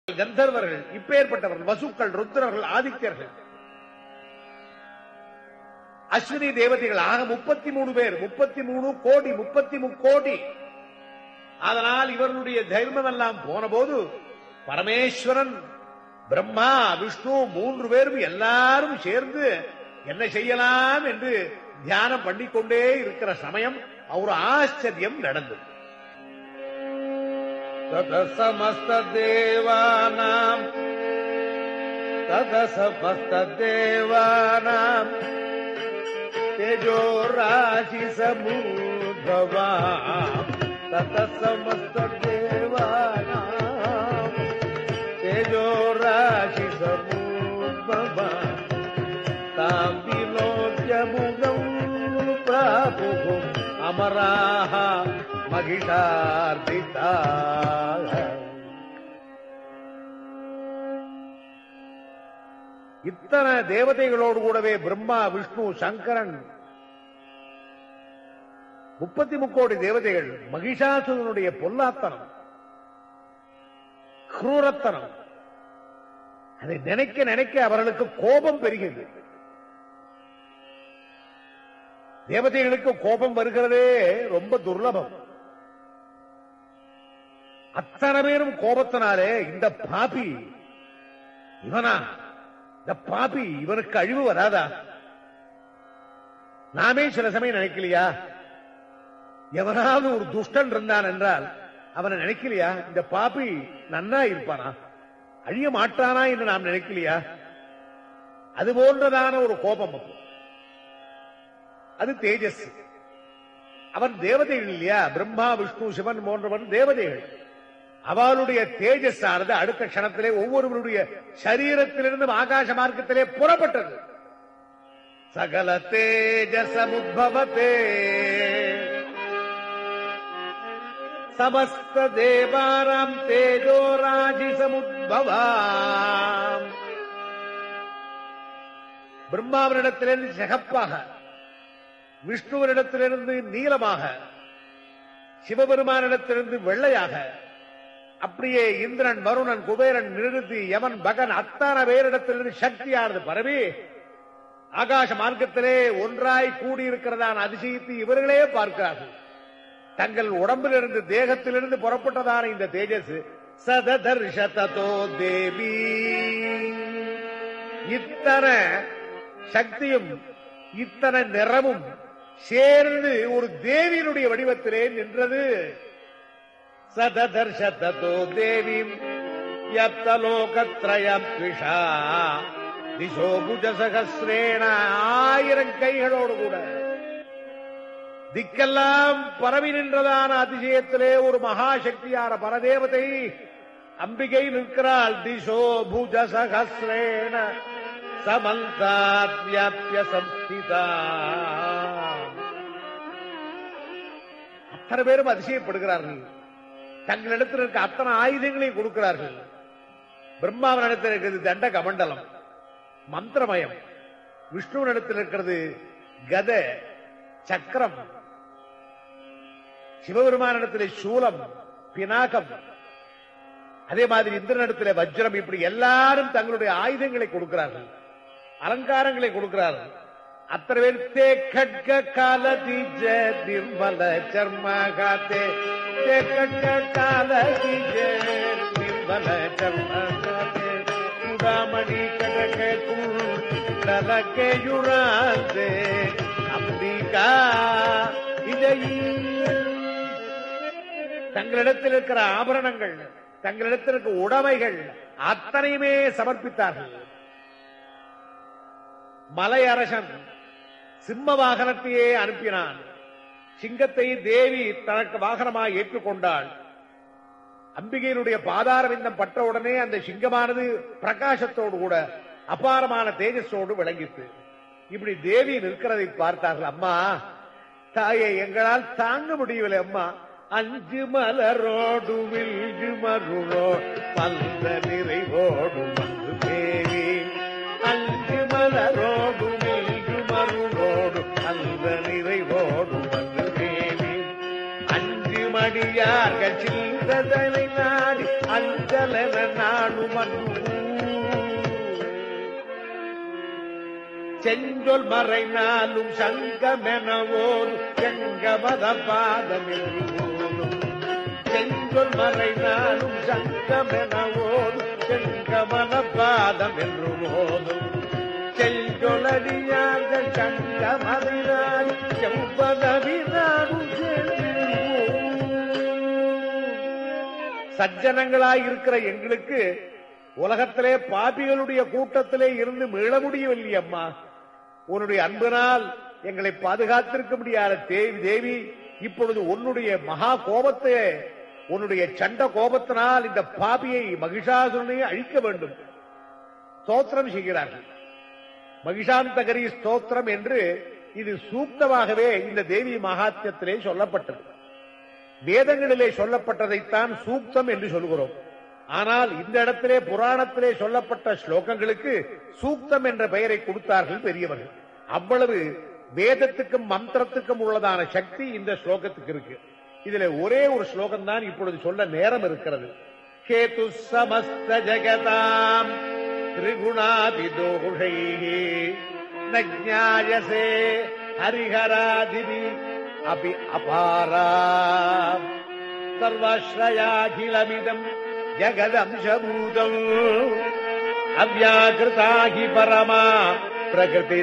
கந்தர்வர்கள் இப்பேற்பட்டவர்கள் வசுக்கள் ருத்ரர்கள் ஆதித்யர்கள் அஸ்வினி தேவதைகள் ஆக முப்பத்தி மூணு பேர் முப்பத்தி மூணு கோடி முப்பத்தி முக்கோடி அதனால் இவர்களுடைய தைரியம் எல்லாம் போன போது பரமேஸ்வரன் பிரம்மா விஷ்ணு மூன்று பேரும் எல்லாரும் சேர்ந்து என்ன செய்யலாம் என்று தியானம் பண்ணிக்கொண்டே இருக்கிற சமயம் ஒரு ஆச்சரியம் நடந்தது तत समस्तदेवानाम् तत समस्तदेवानाम् तेजोराशिसमुद्भवाम् तत समस्तदेवानाम् तेजोराशिसमुद्भवाम् ताम् विलोक्य मुगम् प्रापुः अमराः महिषार्दिताः இத்தனை தேவதைகளோடு கூடவே பிரம்மா விஷ்ணு சங்கரன் முப்பத்தி முக்கோடி தேவதைகள் மகிஷாசுரனுடைய பொல்லாத்தனம் குரூரத்தனம் அதை நினைக்க நினைக்க அவர்களுக்கு கோபம் பெருகிறது தேவதைகளுக்கு கோபம் வருகிறதே ரொம்ப துர்லபம் அத்தனை பேரும் கோபத்தினாலே இந்த பாபி இவனா இந்த பாபி இவனுக்கு அழிவு வராதா நாமே சில சமயம் நினைக்கலையா எவனாவது ஒரு துஷ்டன் இருந்தான் என்றால் அவனை நினைக்கலையா இந்த பாபி நன்னா இருப்பானா அழிய மாட்டானா என்று நாம் நினைக்கலையா அது போன்றதான ஒரு கோபம் அப்போ. அது தேஜஸ் அவன் தேவதைகள் இல்லையா பிரம்மா விஷ்ணு சிவன் போன்றவன் தேவதைகள் அவளுடைய தேஜஸ் ஆனது அடுத்த க்ஷணத்திலே ஒவ்வொருவருடைய சரீரத்திலிருந்தும் ஆகாச மார்க்கத்திலே புறப்பட்டது சகல தேஜசமுத்பவத்தே சமஸ்த தேவாராம் தேஜோராஜி சமுத்பவாம் பிரம்மாவனிடத்திலிருந்து சிகப்பாக விஷ்ணுவனிடத்திலிருந்து நீலமாக சிவபெருமானிடத்திலிருந்து வெள்ளையாக அப்படியே இந்திரன் வருணன் குபேரன் நிறுத்தி யமன் பகன் அத்தனை பேரிடத்திலிருந்து சக்தியானது பரவி ஆகாச மார்க்கத்திலே ஒன்றாய் கூடியிருக்கிறதான அதிசயத்தை இவர்களே பார்க்கிறார்கள் தங்கள் உடம்பிலிருந்து தேகத்திலிருந்து புறப்பட்டதான இந்த தேஜஸ் சததர்ஷதோ தேவி இத்தனை சக்தியும் இத்தனை நிறமும் சேர்ந்து ஒரு தேவியினுடைய வடிவத்திலே நின்றது சததர்ஷதோ தேவீம் யப்தலோகத்ரயம் த்விஷா திசோ புஜ சகசிரேண ஆயிரம் கைகளோடு கூட திக்கெல்லாம் பரவி நின்றதான அதிசயத்திலே ஒரு மகாசக்தியான பரதேவதை அம்பிகை நிற்கிறாள் திசோ புஜ சகசிரேண சமந்தாத் வியாபிய சம்ஸ்திதா அத்தனை பேரும் அதிசயப்படுகிறார்கள் தங்களிடத்தில் இருக்க அத்தனை ஆயுதங்களையும் கொடுக்கிறார்கள் பிரம்மாவனிடத்தில் இருக்கிறது தண்ட கமண்டலம் மந்திரமயம் விஷ்ணுவனிடத்தில் இருக்கிறது கத சக்கரம் சிவபெருமானிடத்திலே சூலம் பினாகம் அதே மாதிரி இந்திரனிடத்திலே வஜ்ரம் இப்படி எல்லாரும் தங்களுடைய ஆயுதங்களை கொடுக்கிறார்கள் அலங்காரங்களை கொடுக்கிறார்கள் அத்தனை பேர் தே கட்க கால தீஜ நிர்மல சர்மகாத்தே தே கட்க கால தீஜ நிர்மல சர்மகாத்தே சுடாமணி கடக குழலக்கையுழாந்தே அம்பிகா இதையில் தங்களிடத்தில் இருக்கிற ஆபரணங்கள் தங்களிடத்தில் இருக்கிற உடைமைகள் அத்தனையுமே சமர்ப்பித்தார்கள் மலை அரசன் சிம்ம வாகனத்தையே அனுப்பினான் சிங்கத்தை தேவி தனக்கு வாகனமாக ஏற்றுக்கொண்டாள் அம்பிகையினுடைய பாதார விந்தம் பட்ட உடனே அந்த சிங்கமானது பிரகாசத்தோடு கூட அபாரமான தேஜஸோடு விளங்கித்து இப்படி தேவி நிற்கிறதை பார்த்தார்கள் அம்மா தாயை எங்களால் தாங்க முடியவில்லை அம்மா அஞ்சு மலரோடு வில்கு மருளோ பல்ல நிறைவோடு வந்து தேவி அஞ்சு மலரோடு வில்கு மருளோடு பல்ல நிறைவோடு வந்து தேவி அஞ்சு மடியார்கள் சிந்ததனை நாடி அஞ்சலன நாடுமன்னு செஞ்சொல் மறை நாளும் சங்கமெனவோது செங்கமத பாதமென்று போதும் செஞ்சொல் மறை நாளும் சங்கமெனவோது செங்கமத பாதம் என்று போதும் செஞ்சொலடியார்கள் சங்கமதினாய் செம்பதவினாலும் சஜ்ஜனங்களாய் இருக்கிற எங்களுக்கு உலகத்திலே பாபிகளுடைய கூட்டத்திலே இருந்து மீள முடியவில்லை அம்மா உன்னுடைய அன்பினால் எங்களை பாதுகாத்திருக்க முடியாத தேவி தேவி இப்பொழுது உன்னுடைய மகா கோபத்தை உன்னுடைய சண்ட கோபத்தினால் இந்த பாபியை மகிஷாசுரனை அழிக்க வேண்டும் ஸ்தோத்திரம் செய்கிறார்கள் மகிஷாந்தகரி ஸ்தோத்திரம் என்று இது சூக்தமாகவே இந்த தேவி மகாத்தியத்திலே சொல்லப்பட்டது வேதங்களிலே சொல்லப்பட்டதைத்தான் சூக்தம் என்று சொல்கிறோம் ஆனால் இந்த இடத்திலே புராணத்திலே சொல்லப்பட்ட ஸ்லோகங்களுக்கு சூக்தம் என்ற பெயரை கொடுத்தார்கள் பெரியவர்கள் அவ்வளவு வேதத்துக்கும் மந்திரத்துக்கும் உள்ளதான சக்தி இந்த ஸ்லோகத்துக்கு இருக்கு இதுல ஒரே ஒரு ஸ்லோகம் தான் இப்பொழுது சொல்ல நேரம் இருக்கிறது கேது சமஸ்த ஜெகதாம் திரிகுணாதிதோஷை நஜாயசே ஹரிஹராதிபி அபி அபாரா சர்வாஸ்ரயாகிலமிதம் ஜகதம்சபூதம் அவ்யாகிருதாகி பரமா பிரகிருதி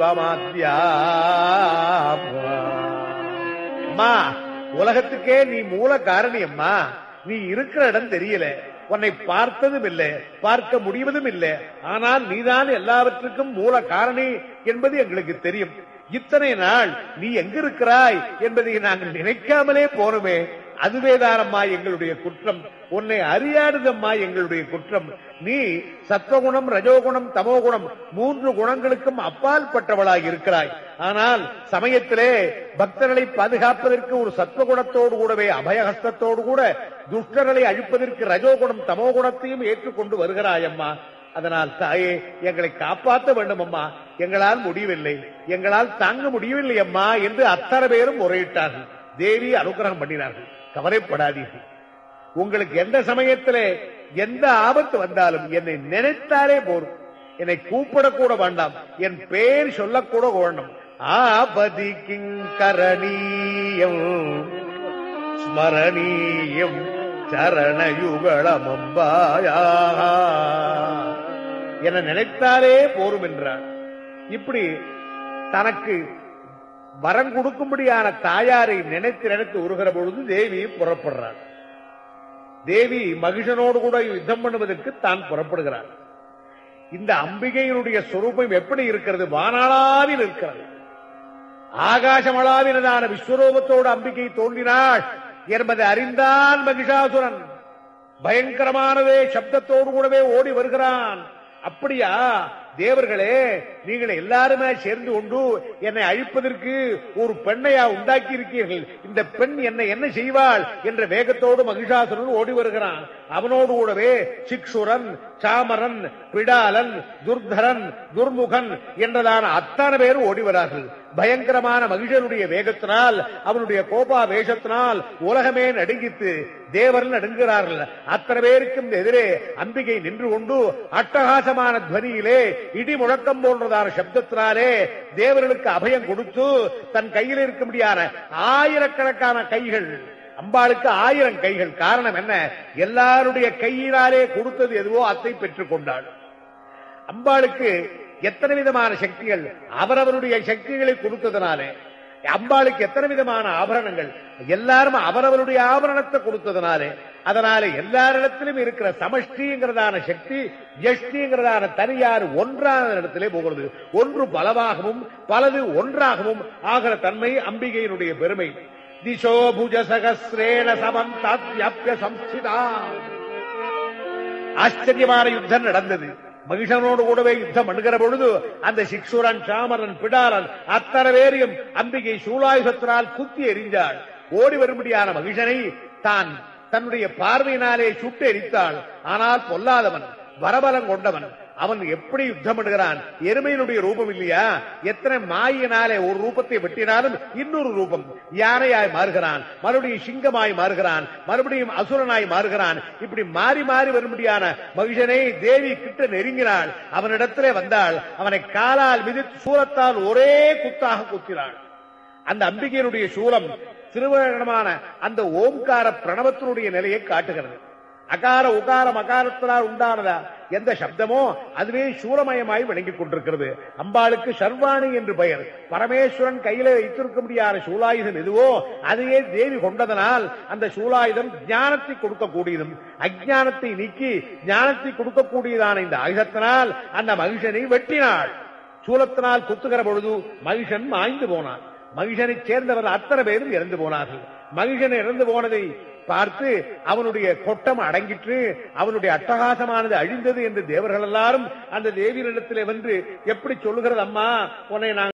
அம்மா உலகத்துக்கே நீ மூல காரணி அம்மா நீ இருக்கிற இடம் தெரியல உன்னை பார்த்ததும் இல்லை பார்க்க முடிவதும் இல்லை ஆனால் நீதான் எல்லாவற்றுக்கும் மூல காரணி என்பது எங்களுக்கு தெரியும் இத்தனை நாள் நீ எங்க இருக்கிறாய் என்பதை நாங்கள் நினைக்காமலே போனோமே அதுவேதானம்மா எங்களுடைய குற்றம் உன்னை அறியாததம்மா எங்களுடைய குற்றம் நீ சத்வகுணம் ரஜோகுணம் தமோகுணம் மூன்று குணங்களுக்கும் அப்பால் பட்டவளாய் இருக்கிறாய் ஆனால் சமயத்திலே பக்தர்களை பாதுகாப்பதற்கு ஒரு சத்வகுணத்தோடு கூடவே அபயஹஸ்தத்தோடு கூட துஷ்டர்களை அழிப்பதற்கு ரஜோகுணம் தமோகுணத்தையும் ஏற்றுக்கொண்டு வருகிறாயம்மா அதனால் தாயே எங்களை காப்பாற்ற வேண்டும் அம்மா எங்களால் முடியவில்லை எங்களால் தாங்க முடியவில்லை அம்மா என்று அத்தனை பேரும் முறையிட்டார்கள் தேவி அனுகிரகம் பண்ணினார்கள் கவலைப்படாதீர்கள் உங்களுக்கு எந்த சமயத்திலே எந்த ஆபத்து வந்தாலும் என்னை நினைத்தாலே போரும் என்னை கூப்பிடக்கூட வேண்டாம் என் பெயர் சொல்லக்கூட வேண்டாம் ஆபதி கிங்கரணீயம் ஸ்மரணீயம் சரணயுகளமம்பாயா என நினைத்தாலே போரும் என்றார் இப்படி தனக்கு வரம் கொடுக்கும்படியான தாயாரை நினைத்து நினைத்து உருகிற பொழுது தேவி புறப்படுறார் தேவி மகிஷனோடு கூட யுத்தம் பண்ணுவதற்கு தான் புறப்படுகிறார் இந்த அம்பிகையினுடைய சொரூபம் எப்படி இருக்கிறது வானாளாவில் இருக்கிறது ஆகாசமளாவினதான விஸ்வரூபத்தோடு அம்பிகை தோன்றினாள் என்பதை அறிந்தான் மகிஷாசுரன் பயங்கரமானதே சப்தத்தோடு கூடவே ஓடி வருகிறான் அப்படியா தேவர்களே நீங்கள் எல்லாருமே சேர்ந்து கொண்டு என்னை அழிப்பதற்கு ஒரு பெண்ணையா உண்டாக்கி இருக்கீர்கள் இந்த பெண் என்னை என்ன செய்வாள் என்ற வேகத்தோடு மகிஷாசுரன் ஓடி வருகிறான் அவனோடு கூடவே சிக்ஷுரன் சாமரன் பிடாலன் துர்தரன் துர்முகன் என்றதான அத்தனை பேர் ஓடி வரார்கள் பயங்கரமான மகிழனுடைய வேகத்தினால் அவனுடைய கோபா வேஷத்தினால் உலகமே நடுங்கித்து தேவர்கள் நடுங்குகிறார்கள் அத்தனை பேருக்கும் எதிரே அம்பிகை நின்று கொண்டு அட்டகாசமான துவனியிலே இடி முழக்கம் போன்றதான சப்தத்தினாலே தேவர்களுக்கு அபயம் கொடுத்து தன் கையில் இருக்க முடியாத ஆயிரக்கணக்கான கைகள் அம்பாளுக்கு ஆயிரம் கைகள் காரணம் என்ன எல்லாருடைய கையினாலே கொடுத்தது எதுவோ அத்தை பெற்றுக் கொண்டாள் அம்பாளுக்கு எத்தனை விதமான சக்திகள் அவரவருடைய சக்திகளை கொடுத்ததுனாலே அம்பாளுக்கு எத்தனை விதமான ஆபரணங்கள் எல்லாரும் அவரவருடைய ஆபரணத்தை கொடுத்ததுனாலே அதனால எல்லாரிடத்திலும் இருக்கிற சமஷ்டிங்கிறதான சக்தி எஷ்டிங்கிறதான தனியார் ஒன்றான இடத்திலே போகிறது ஒன்று பலவாகவும் பலது ஒன்றாகவும் ஆகிற தன்மை அம்பிகையினுடைய பெருமை திசோ புஜ சகசிரேண சமம் தாத்யாப்ய சம்ஸ்திதா ஆச்சரியமான யுத்தம் நடந்தது மகிஷனோடு கூடவே யுத்தம் பண்ணுகிற பொழுது அந்த சிக்ஷுரன் சாமரன் பிடாரன் அத்தனை பேரையும் அம்பிகை சூலாயுதத்தினால் குத்தி எறிந்தாள் ஓடி வரும்படியான மகிஷனை தான் தன்னுடைய பார்வையினாலே சுட்டு எரித்தாள் ஆனால் பொல்லாதவன் வரபலம் கொண்டவன் அவன் எப்படி யுத்தம் பண்ணுகிறான் எருமையினுடைய ரூபம் இல்லையா எத்தனை மாயினாலே ஒரு ரூபத்தை வெட்டினாலும் இன்னொரு ரூபம் யானையாய் மாறுகிறான் மறுபடியும் சிங்கமாய் மாறுகிறான் மறுபடியும் அசுரனாய் மாறுகிறான் இப்படி மாறி மாறி வரும்படியான மகிஷனை தேவி கிட்ட நெருங்கினாள் அவனிடத்திலே வந்தாள் அவனை காலால் மிதித்து சூரத்தால் ஒரே குத்தாக குத்தினாள் அந்த அம்பிகையினுடைய சூலம் திருவகணமான அந்த ஓம்கார பிரணவத்தினுடைய நிலையை காட்டுகிறது அகார உகார மகாரத்தினால் உண்டானதா எந்த சப்தமோ அதுவே சூலமயமாய் விளங்கிக் கொண்டிருக்கிறது அம்பாளுக்கு சர்வாணி என்று பெயர் பரமேஸ்வரன் கையில வைத்திருக்க முடியாத சூலாயுதம் எதுவோ அதையே தேவி கொண்டதனால் அந்த சூலாயுதம் ஞானத்தை கொடுக்கக்கூடியதும் அஜானத்தை நீக்கி ஞானத்தை கொடுக்கக்கூடியதான இந்த ஆயுதத்தினால் அந்த மகிஷனை வெட்டினாள் சூலத்தினால் குத்துகிற பொழுது மகிஷன் மாய்ந்து போனான் மகிஷனை சேர்ந்தவர் அத்தனை பேரும் இறந்து போனார்கள் மகிஷன் இறந்து போனதை பார்த்து அவனுடைய கொட்டம் அடங்கிற்று அவனுடைய அட்டகாசமானது அழிந்தது என்று தேவர்கள் எல்லாரும் அந்த தேவியரிடத்திலே வென்று எப்படி சொல்லுகிறது அம்மா உன்னை நான்